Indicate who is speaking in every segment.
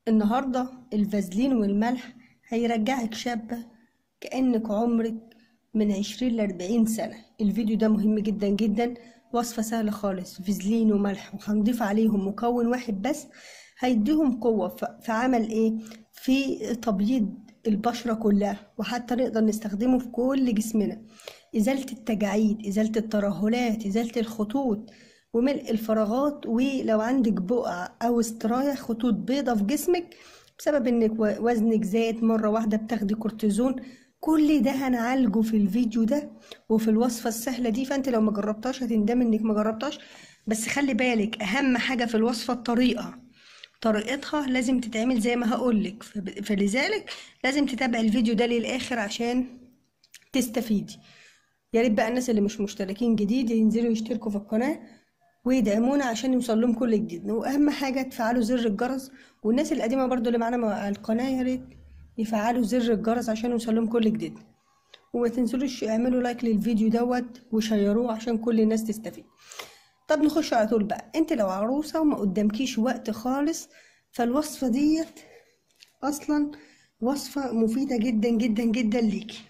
Speaker 1: النهاردة الفازلين والملح هيرجعك شابة كأنك عمرك من عشرين لأربعين سنة الفيديو ده مهم جدا جدا وصفة سهلة خالص فازلين وملح وهنضيف عليهم مكون واحد بس هيديهم قوة ف- في عمل ايه في تبييض البشرة كلها وحتى نقدر نستخدمه في كل جسمنا إزالة التجاعيد إزالة الترهلات إزالة الخطوط وملء الفراغات ولو عندك بقع أو استراية خطوط بيضة في جسمك بسبب إنك و- وزنك زاد مرة واحدة بتاخدي كورتيزون كل ده هنعالجه في الفيديو ده وفي الوصفة السهلة دي فانت لو ما جربتهاش هتندمي انك ما جربتهاش بس خلي بالك اهم حاجة في الوصفة الطريقة طريقتها لازم تتعمل زي ما هقولك فب- فلذلك لازم تتابع الفيديو ده للآخر عشان تستفيدي يا ريت بقى الناس اللي مش مشتركين جديد ينزلوا يشتركوا في القناة ويدعمونا عشان يوصل لهم كل جديد واهم حاجة تفعلوا زر الجرس والناس القديمة برضو اللي معانا مع القناة يا ريت يفعلوا زر الجرس عشان يوصل لهم كل جديد وما تنسوش اعملوا لايك للفيديو دوت وشيروه عشان كل الناس تستفيد طب نخش على طول بقى انت لو عروسة وما قدامكيش وقت خالص فالوصفة ديت اصلا وصفة مفيدة جدا جدا جدا ليكي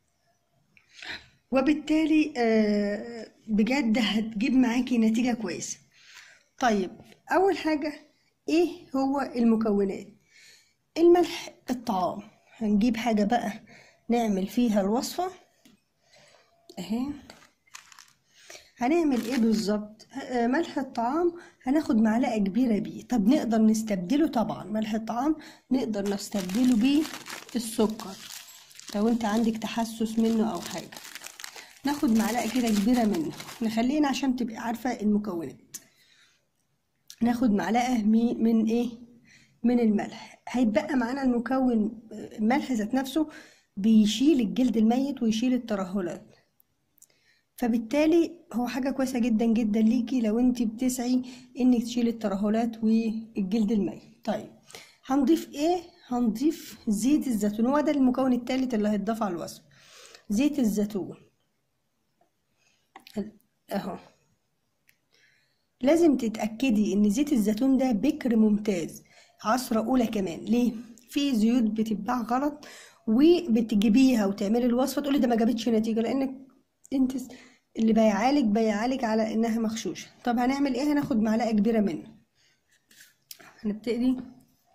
Speaker 1: وبالتالي آه، بجد هتجيب معاكي نتيجة كويسة طيب اول حاجة ايه هو المكونات الملح الطعام هنجيب حاجة بقى نعمل فيها الوصفة اهي هنعمل ايه بالظبط آه، ملح الطعام هناخد معلقة كبيرة بيه طب نقدر نستبدله طبعا ملح الطعام نقدر نستبدله بيه السكر لو انت عندك تحسس منه او حاجة ناخد معلقة كده كبيرة منه نخلينا عشان تبقي عارفة المكونات ناخد معلقة مي- من ايه من الملح هيتبقى معانا المكون آه، الملح ذات نفسه بيشيل الجلد الميت ويشيل الترهلات فبالتالي هو حاجة كويسة جدا جدا ليكي لو انت بتسعي انك تشيلي الترهلات والجلد الميت طيب هنضيف ايه هنضيف زيت الزيتون هو ده المكون الثالث اللي هيتضاف على الوصف زيت الزيتون اهو لازم تتأكدي ان زيت الزيتون ده بكر ممتاز عصرة اولى كمان ليه في زيوت بتتباع غلط وبتجيبيها وتعملي الوصفة تقولي ده ما جابتش نتيجة لانك انت اللي بيعالج بيعالج على انها مغشوشة طب هنعمل ايه هناخد معلقة كبيرة منه هنبتدي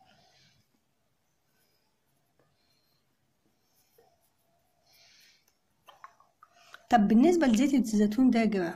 Speaker 1: طب بالنسبة لزيت الزيتون ده يا جماعة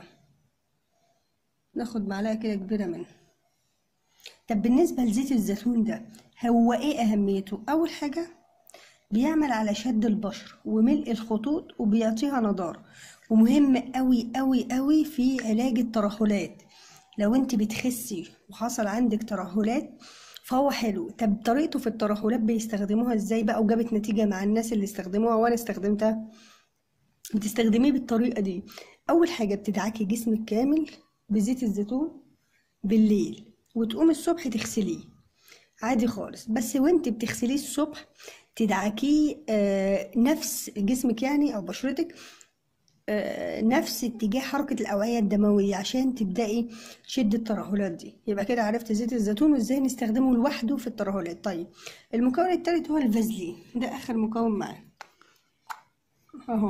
Speaker 1: ناخد معلقة كده كبيرة منه طب بالنسبة لزيت الزيتون ده هو ايه اهميته اول حاجة بيعمل على شد البشرة وملء الخطوط وبيعطيها نضارة ومهم قوي قوي قوي في علاج الترهلات لو انت بتخسي وحصل عندك ترهلات فهو حلو طب طريقته في الترهلات بيستخدموها ازاي بقى وجابت نتيجة مع الناس اللي استخدموها وانا استخدمتها بتستخدميه بالطريقة دي أول حاجة بتدعكي جسمك كامل بزيت الزيتون بالليل وتقومي الصبح تغسليه عادي خالص بس وانت بتغسليه الصبح تدعكيه آه نفس جسمك يعني أو بشرتك آه نفس اتجاه حركة الأوعية الدموية عشان تبدأي تشدي الترهلات دي يبقى كده عرفت زيت الزيتون وازاي نستخدمه لوحده في الترهلات طيب المكون التالت هو الفازلين ده آخر مكون معانا اهو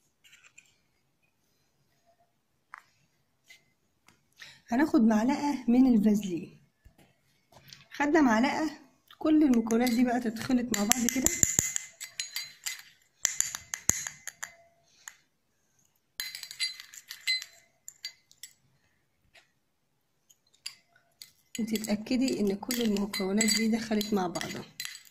Speaker 1: هناخد معلقة من الفازلين خدنا معلقة كل المكونات دي بقى تتخلط مع بعض كده وتتأكدي ان كل المكونات دي دخلت مع بعضها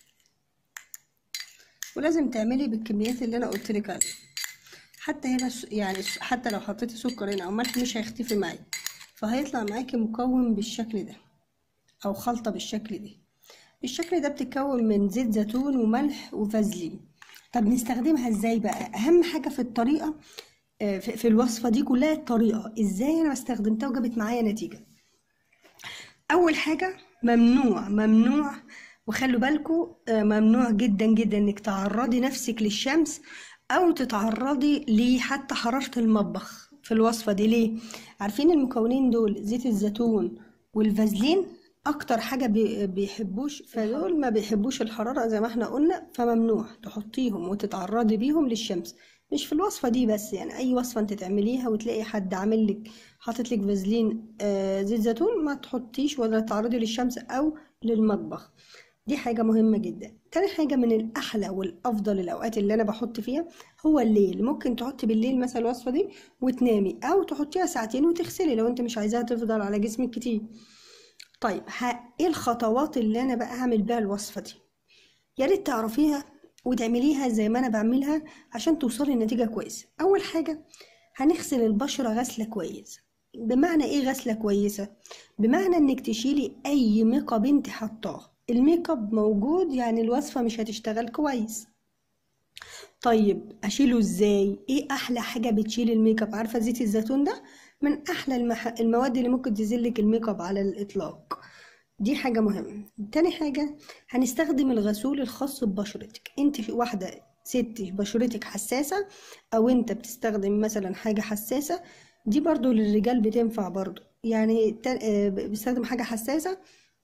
Speaker 1: ولازم تعملي بالكميات اللي انا قلت لك عليها حتى هنا س- يعني س- حتى لو حطيتي سكر هنا او ملح مش هيختفي معاكي فهيطلع معاكي مكون بالشكل ده او خلطة بالشكل ده الشكل ده بتتكون من زيت زيتون وملح وفازلين طب نستخدمها ازاي بقى اهم حاجة في الطريقة آه، في في الوصفة دي كلها الطريقة ازاي انا استخدمتها وجابت معايا نتيجة اول حاجه ممنوع ممنوع وخلوا بالكم ممنوع جدا جدا انك تعرضي نفسك للشمس او تتعرضي لحتى حراره المطبخ في الوصفه دي ليه عارفين المكونين دول زيت الزيتون والفازلين اكتر حاجه بي- بيحبوش فدول ما بيحبوش الحراره زي ما احنا قلنا فممنوع تحطيهم وتتعرضي بيهم للشمس مش في الوصفه دي بس يعني اي وصفه انت تعمليها وتلاقي حد عامل لك حاطط لك فازلين آه زيت زيتون ما تحطيش ولا تعرضي للشمس او للمطبخ دي حاجة مهمة جدا تاني حاجة من الأحلى والأفضل الأوقات اللي أنا بحط فيها هو الليل ممكن تحطي بالليل مثلا الوصفة دي وتنامي أو تحطيها ساعتين وتغسلي لو أنت مش عايزاها تفضل على جسمك كتير طيب ها ايه الخطوات اللي انا بقى هعمل بيها الوصفه دي يا ريت تعرفيها وتعمليها زي ما انا بعملها عشان توصلي لنتيجه كويسه اول حاجه هنغسل البشره غسله كويس بمعنى ايه غسله كويسه بمعنى انك تشيلي اي ميك اب انت حطاه الميك اب موجود يعني الوصفه مش هتشتغل كويس طيب اشيله ازاي ايه احلى حاجه بتشيل الميك اب عارفه زيت الزيتون ده من احلى المح... المواد اللي ممكن تزيلك الميك اب على الاطلاق دي حاجه مهمه تاني حاجه هنستخدم الغسول الخاص ببشرتك انت واحده ست بشرتك حساسه او انت بتستخدم مثلا حاجه حساسه دي برضو للرجال بتنفع برضو يعني تا- آه، بيستخدم حاجه حساسه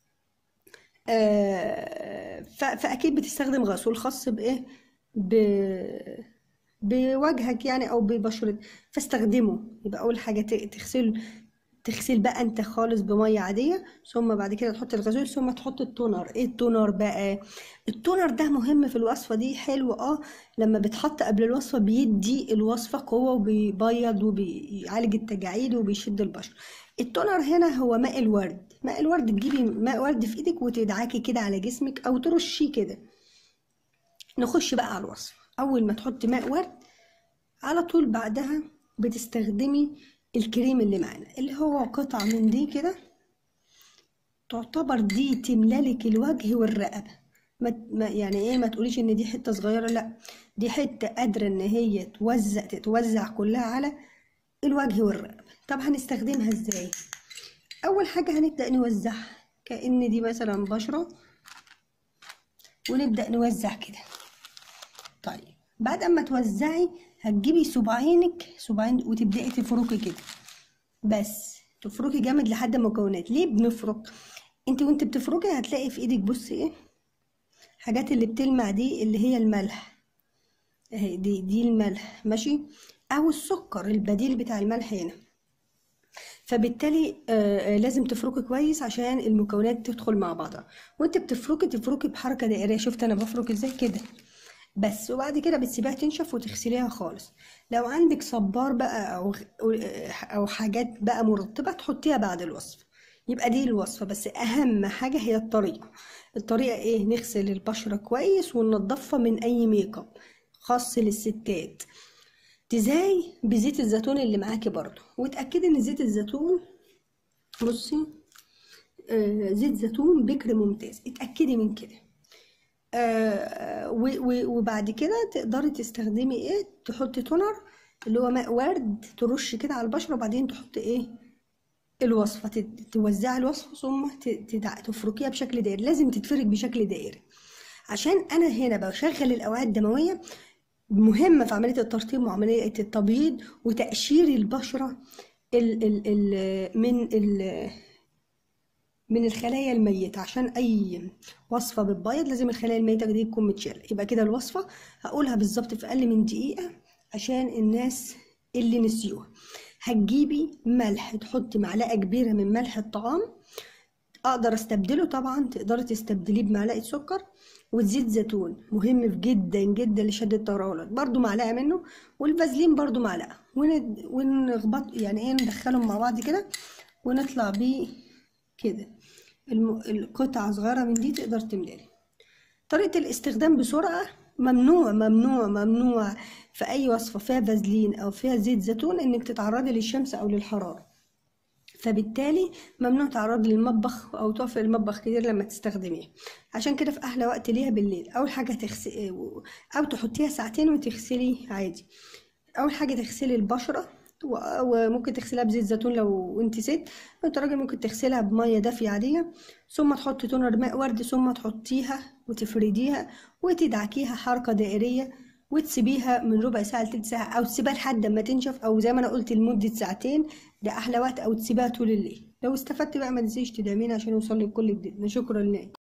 Speaker 1: آه، ف- فاكيد بتستخدم غسول خاص بايه ب... بوجهك يعني او ببشرتك فاستخدمه يبقى اول حاجه ت- تغسل تغسل بقى انت خالص بميه عاديه ثم بعد كده تحط الغسول ثم تحط التونر ايه التونر بقى التونر ده مهم في الوصفه دي حلو اه لما بيتحط قبل الوصفه بيدي الوصفه قوه وبيبيض وبيعالج التجاعيد وبيشد البشره التونر هنا هو ماء الورد ماء الورد تجيبي ماء ورد في ايدك وتدعكي كده على جسمك او ترشيه كده نخش بقى على الوصفه اول ما تحطي ماء ورد على طول بعدها بتستخدمي الكريم اللي معانا اللي هو قطعة من دي كده تعتبر دي تملالك الوجه والرقبة ما ما- يعني ايه ما تقوليش ان دي حتة صغيرة لا دي حتة قادرة ان هي توزع تتوزع كلها على الوجه والرقبة طب هنستخدمها ازاي اول حاجة هنبدأ نوزعها كأن دي مثلا بشرة ونبدأ نوزع كده طيب بعد اما توزعي هتجيبي صباعينك صباعين وتبدأي تفركي كده بس تفركي جامد لحد المكونات ليه بنفرك انت وانت بتفركي هتلاقي في ايدك بصي ايه حاجات اللي بتلمع دي اللي هي الملح اهي دي دي الملح ماشي او السكر البديل بتاع الملح هنا فبالتالي آه، آه، لازم تفركي كويس عشان المكونات تدخل مع بعضها وانت بتفركي تفركي بحركه دائريه شفت انا بفرك ازاي كده بس وبعد كده بتسيبيها تنشف وتغسليها خالص لو عندك صبار بقى او او حاجات بقى مرطبه تحطيها بعد الوصفه يبقى دي الوصفه بس اهم حاجه هي الطريقه الطريقه ايه نغسل البشره كويس وننضفها من اي ميك اب خاص للستات تزاي بزيت الزيتون اللي معاكي برضو وتاكدي ان زيت الزيتون بصي آه زيت زيتون بكر ممتاز اتاكدي من كده آه و- و- وبعد كده تقدري تستخدمي ايه تحطي تونر اللي هو ماء ورد ترش كده على البشره وبعدين تحطي ايه الوصفه تت- توزعي الوصفه ثم ت- تدع- تفركيها بشكل دائري لازم تتفرك بشكل دائري عشان انا هنا بشغل الاوعيه الدمويه مهمه في عمليه الترطيب وعمليه التبييض وتقشير البشره ال ال ال من ال من الخلايا الميتة عشان أي وصفة بتبيض لازم الخلايا الميتة دي تكون متشالة يبقى كده الوصفة هقولها بالظبط في أقل من دقيقة عشان الناس اللي نسيوها هتجيبي ملح تحطي معلقة كبيرة من ملح الطعام اقدر استبدله طبعا تقدري تستبدليه بمعلقه سكر وزيت زيتون مهم جدا جدا لشد الترهلات برضو معلقه منه والفازلين برضو معلقه ون- ونخبط يعني ايه ندخلهم مع بعض كده ونطلع بيه كده الم- القطعه صغيره من دي تقدر تملالي طريقة الاستخدام بسرعة ممنوع ممنوع ممنوع في أي وصفة فيها فازلين أو فيها زيت زيتون إنك تتعرضي للشمس أو للحرارة فبالتالي ممنوع تعرضي للمطبخ او تقفي المطبخ كتير لما تستخدميه عشان كده في احلى وقت ليها بالليل اول حاجه تغسلي او تحطيها ساعتين وتغسلي عادي اول حاجه تغسلي البشره و- وممكن تغسلها بزيت زيتون لو انت ست انت راجل ممكن تغسلها بميه دافيه عاديه ثم تحطي تونر ماء ورد ثم تحطيها وتفرديها وتدعكيها حركه دائريه وتسيبيها من ربع ساعه لتلت ساعه او تسيبها لحد ما تنشف او زي ما انا قلت لمده ساعتين ده احلى وقت او تسيبها طول الليل لو استفدت بقى ما تنسيش تدعمينا عشان يوصل لك كل جديد شكرا لك